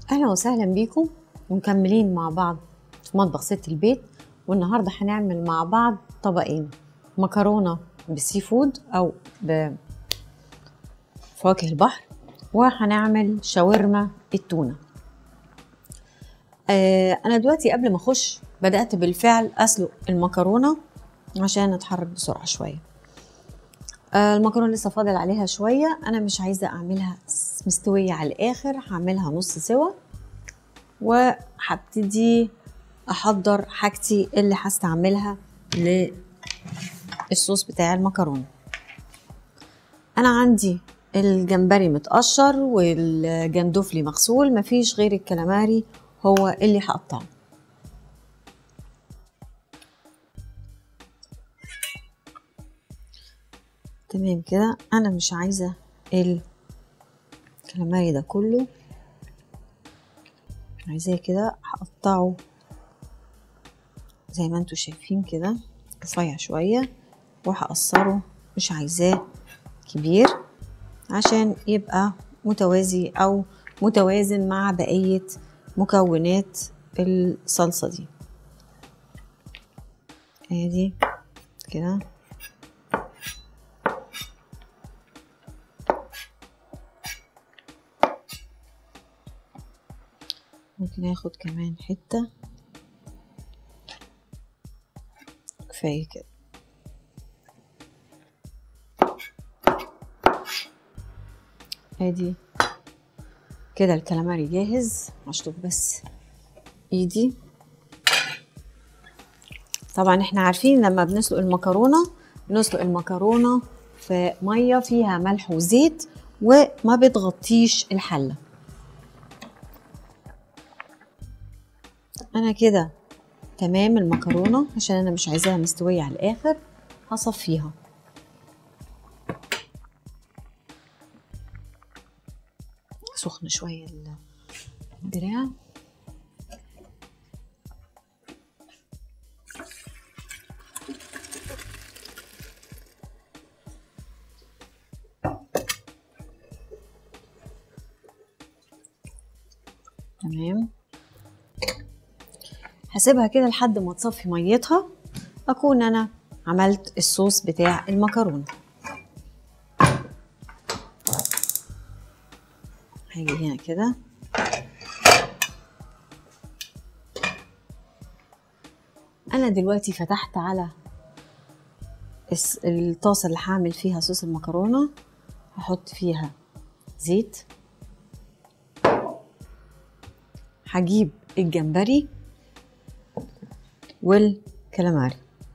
اهلا وسهلا بيكم ومكملين مع بعض في مطبخ ست البيت والنهارده هنعمل مع بعض طبقين مكرونه بالسي فود او بفواكه البحر وهنعمل شاورما التونه آه انا دلوقتي قبل ما اخش بدات بالفعل اسلق المكرونه عشان اتحرك بسرعه شويه آه المكرونه لسه فاضل عليها شويه انا مش عايزه اعملها مستويه على الاخر هعملها نص سوا وهبتدي احضر حاجتي اللي هستعملها للصوص بتاع المكرونه انا عندي الجمبري متقشر والجندفلي مغسول مفيش غير الكلاماري هو اللي هقطعه تمام كده انا مش عايزه الكلاماري ده كله عايزاه كده هقطعه زي ما انتوا شايفين كده رفيع شويه وهقصره مش عايزاه كبير عشان يبقى متوازي او متوازن مع بقيه مكونات الصلصه دي ادي كده ممكن اخد كمان حتة كفاية كده ادي كده الكلاماري جاهز هشطف بس ايدي طبعا احنا عارفين لما بنسلق المكرونة بنسلق المكرونة في مية فيها ملح وزيت وما بتغطيش الحله انا كده تمام المكرونه عشان انا مش عايزاها مستويه على الاخر هصفيها سخن شويه الدراع تمام هسيبها كده لحد ما تصفي ميتها اكون انا عملت الصوص بتاع المكرونه هاجي هنا كده انا دلوقتي فتحت على الطاسه اللي هعمل فيها صوص المكرونه هحط فيها زيت هجيب الجمبري والكلاماري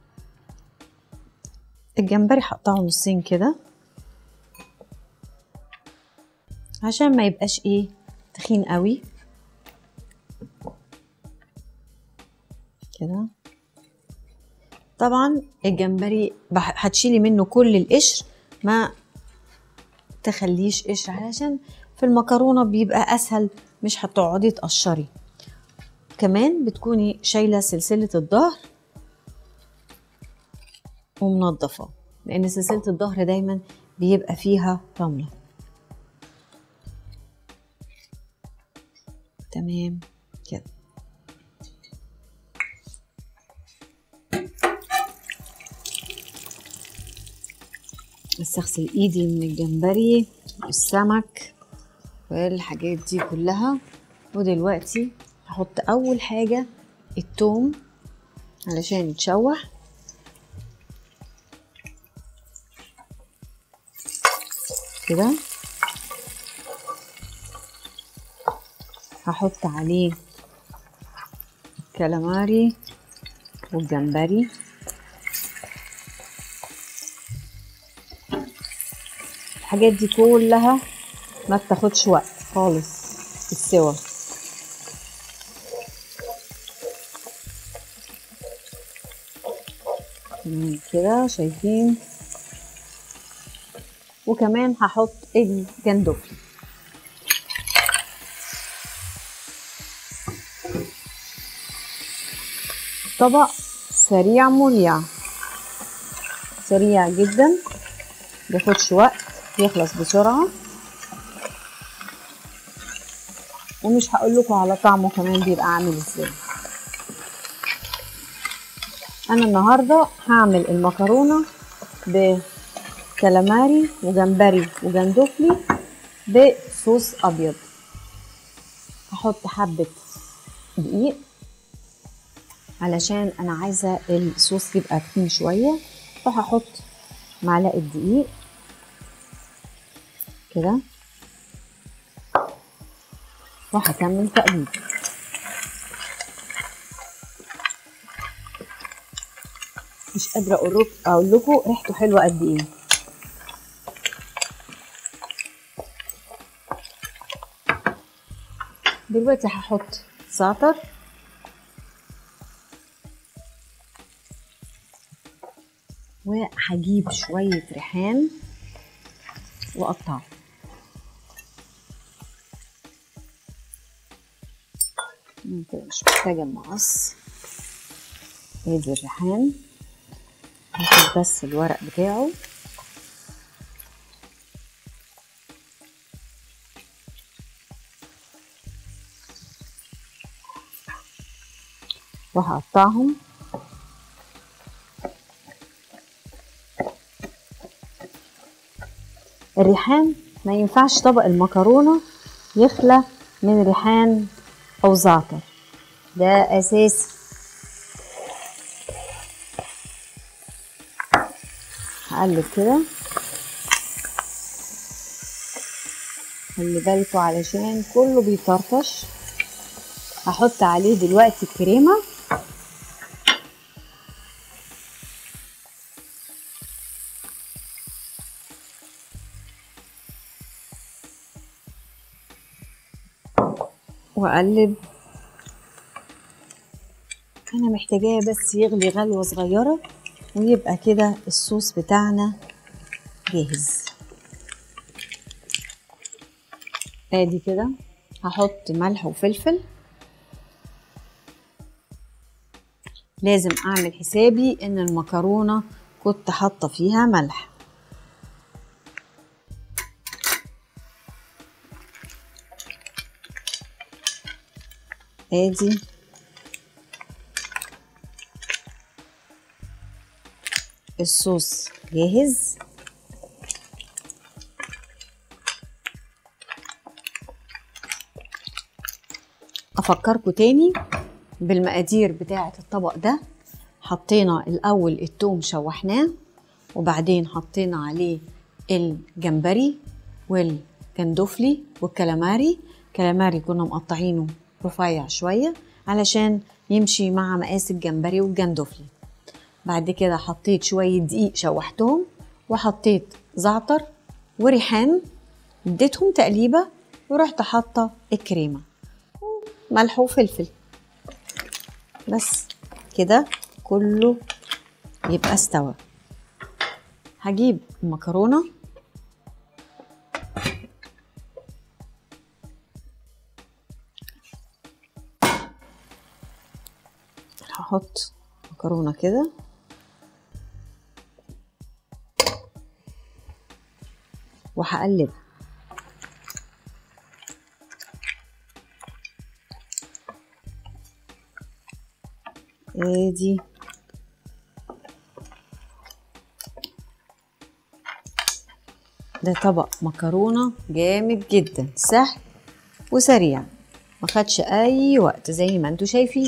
الجمبري هقطعه نصين كده عشان ما يبقاش ايه تخين قوي كده طبعا الجمبري هتشيلي منه كل القشر ما تخليش قشر علشان في المكرونه بيبقى اسهل مش هتقعدي تقشري كمان بتكوني شايله سلسله الظهر ومنظفه لان سلسله الظهر دايما بيبقى فيها رمله تمام كده بس اغسل ايدي من الجمبري والسمك والحاجات دي كلها ودلوقتي هحط اول حاجة التوم علشان يتشوح كده هحط عليه الكالاماري والجمبري الحاجات دي كلها ما بتاخدش وقت خالص في السوا كده شايفين وكمان هحط الجندفلي طبق سريع مريع سريع جدا بياخدش وقت يخلص بسرعة ومش هقول لكم على طعمه كمان بيبقى عامل ازاي انا النهارده هعمل المكرونه بكالاماري وجمبري وجندفلي بصوص ابيض هحط حبه دقيق علشان انا عايزه الصوص يبقى تخين شويه فهحط معلقه دقيق كده وهكمل تقليب مش قادره اقول اقول لكم ريحته حلوه قد ايه دلوقتي هحط زعتر وهجيب شوية ريحان وأقطعه كده مش محتاجة المقص ادي الريحان هاخد بس الورق بتاعه وهقطعهم الريحان ما ينفعش طبق المكرونة يخلى من ريحان أو زعتر ده أساسي هقلب كده خلي بالكوا علشان كله بيطرطش هحط عليه دلوقتي الكريمه واقلب انا محتاجاه بس يغلي غلوه صغيره ويبقى كده الصوص بتاعنا جاهز ادي كده هحط ملح وفلفل لازم اعمل حسابي ان المكرونه كنت حاطه فيها ملح ادي الصوص جاهز افكركم تاني بالمقادير بتاعه الطبق ده حطينا الاول التوم شوحناه وبعدين حطينا عليه الجمبري والجندفلي والكلاماري كلاماري كنا مقطعينه رفيع شوية علشان يمشي مع مقاس الجمبري والجندفلي بعد كده حطيت شوية دقيق شوحتهم وحطيت زعتر وريحان اديتهم تقليبة ورحت حاطة الكريمة ملح وفلفل بس كده كله يبقى استوى هجيب المكرونه هحط مكرونه كده وهقلب ادي ده طبق مكرونه جامد جدا سهل وسريع ما خدش اي وقت زي ما انتوا شايفين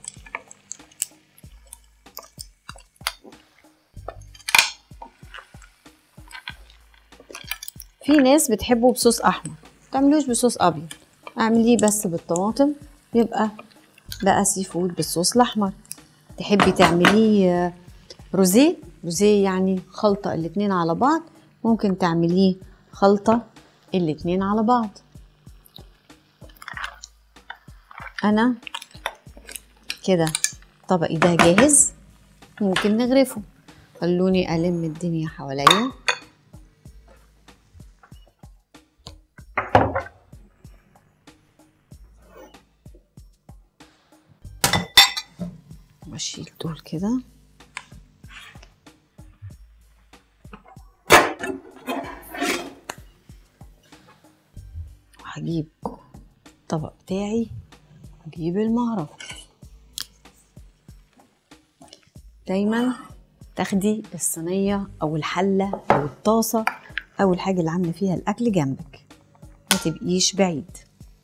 في ناس بتحبه بصوص احمر متعملوش بصوص ابيض اعمليه بس بالطماطم يبقى بقى سي فود بالصوص الاحمر تحبي تعمليه روزيه روزيه يعني خلطه الاتنين على بعض ممكن تعمليه خلطه الاتنين على بعض انا كده طبقي ده جاهز ممكن نغرفه خلوني الم الدنيا حواليا واشيل دول كده وهجيب الطبق بتاعي اجيب المهرب دايما تاخدي الصينية او الحلة او الطاسة او الحاجة اللي عاملة فيها الاكل جنبك ما تبقيش بعيد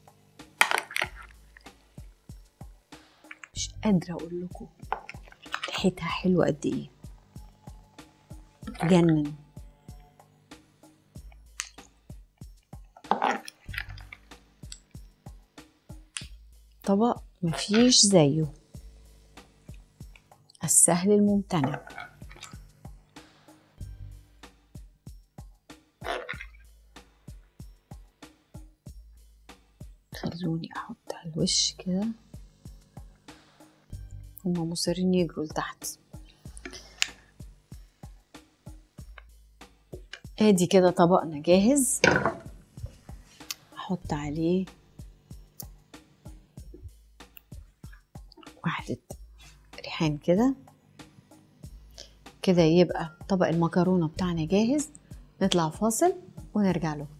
مش قادرة اقول لكم ريحتها حلوة قد ايه تجنن طبق مفيش زيه السهل الممتنع خلوني احط على الوش كده هما مصرين يجروا لتحت ادي كده طبقنا جاهز احط عليه واحدة ريحان كده كده يبقى طبق المكرونة بتاعنا جاهز نطلع فاصل ونرجع له